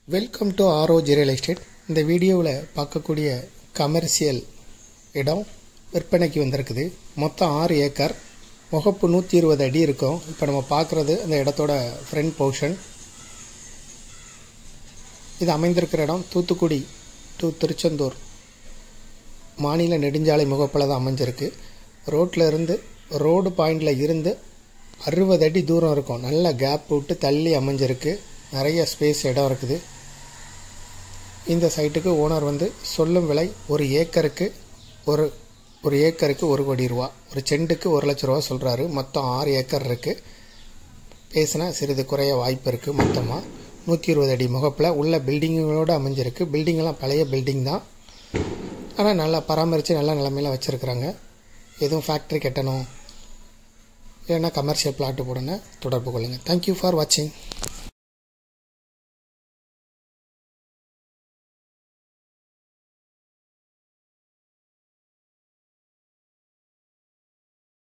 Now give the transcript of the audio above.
welcome to RO real estate இந்த வீடியோவில் பார்க்கக்கூடிய கமர்ஷியல் இடம் விற்பனைக்கு வந்திருக்குது மொத்தம் ஆறு ஏக்கர் முகப்பு நூற்றி இருபது அடி இருக்கும் இப்போ நம்ம பார்க்குறது அந்த இடத்தோட ஃப்ரண்ட் போர்ஷன் இது அமைந்திருக்கிற இடம் தூத்துக்குடி டு திருச்செந்தூர் மாநில நெடுஞ்சாலை முகப்பில் தான் அமைஞ்சிருக்கு ரோட்டில் இருந்து ரோடு பாயிண்டில் இருந்து அறுபது அடி தூரம் இருக்கும் நல்ல கேப் விட்டு தள்ளி அமைஞ்சிருக்கு நிறைய ஸ்பேஸ் இடம் இருக்குது இந்த சைட்டுக்கு ஓனர் வந்து சொல்லும் விலை ஒரு ஏக்கருக்கு ஒரு ஒரு ஏக்கருக்கு ஒரு கோடி ரூபா ஒரு செண்டுக்கு ஒரு லட்ச ரூபா சொல்கிறாரு மொத்தம் ஆறு ஏக்கர் இருக்குது பேசினா சிறிது குறைய வாய்ப்பு இருக்குது மொத்தமாக நூற்றி இருபது அடி முகப்பில் உள்ள பில்டிங்குகளோடு அமைஞ்சிருக்கு பில்டிங்கெல்லாம் பழைய பில்டிங் தான் ஆனால் நல்லா பராமரித்து நல்ல நிலமையில வச்சுருக்குறாங்க எதுவும் ஃபேக்ட்ரி கட்டணும் இல்லைன்னா கமர்ஷியல் பிளாட்டு போடணும் தொடர்பு கொள்ளுங்கள் தேங்க்யூ ஃபார் வாட்சிங்